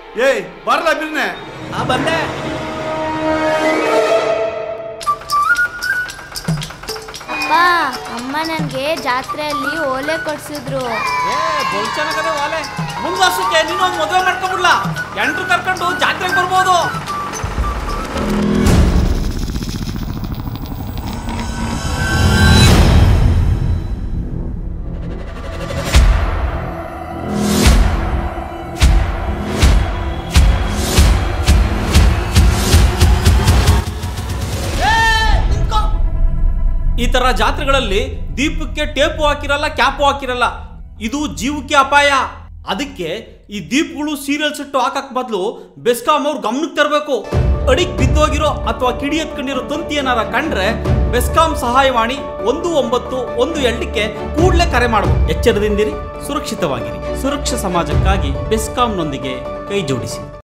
ಏಯ್ ಬರಲ್ಲ ಬಿರ್ನೆ ಆ ಬಂದೆ ಅಪ್ಪ ಅಮ್ಮ ನನಗೆ ಜಾತ್ರೆಯಲ್ಲಿ ಓಲೆ ಕೊಡ್ಸಿದ್ರು ಏ ಬಹು ಚೆನ್ನಾಗದೆ ವಾಲೆ ಮುಂದ್ ವರ್ಷಕ್ಕೆ ನೀನು ಒಂದು ಮದುವೆ ಮಾಡ್ಕೊಬಿಡ್ಲಾ ಎಂಟ್ರು ಕರ್ಕೊಂಡು ಜಾತ್ರೆಗೆ ಬರ್ಬೋದು ಈ ತರ ಜಾತ್ರೆಗಳಲ್ಲಿ ದೀಪಕ್ಕೆ ಟೇಪು ಹಾಕಿರಲ್ಲ ಕ್ಯಾಪು ಹಾಕಿರಲ್ಲ ಇದು ಜೀವಕ್ಕೆ ಅಪಾಯ ಅದಕ್ಕೆ ಈ ದೀಪಗಳು ಸೀರಿಯಲ್ಸ್ ಇಟ್ಟು ಹಾಕಕ್ ಬದಲು ಬೆಸ್ಕಾಂ ಅವ್ರು ಗಮನಕ್ಕೆ ತರಬೇಕು ಅಡಿಗ್ ಬಿದ್ದೋಗಿರೋ ಅಥವಾ ಕಿಡಿ ಎತ್ಕೊಂಡಿರೋ ತಂತಿ ಏನಾರ ಕಂಡ್ರೆ ಬೆಸ್ಕಾಂ ಸಹಾಯವಾಣಿ ಒಂದು ಒಂಬತ್ತು ಒಂದು ಎರಡಕ್ಕೆ ಕೂಡಲೇ ಕರೆ ಮಾಡಬೇಕು ಎಚ್ಚರದಿಂದಿರಿ ಸುರಕ್ಷಿತವಾಗಿರಿ ಸುರಕ್ಷ ಸಮಾಜಕ್ಕಾಗಿ ಬೆಸ್ಕಾಂನೊಂದಿಗೆ ಕೈ ಜೋಡಿಸಿ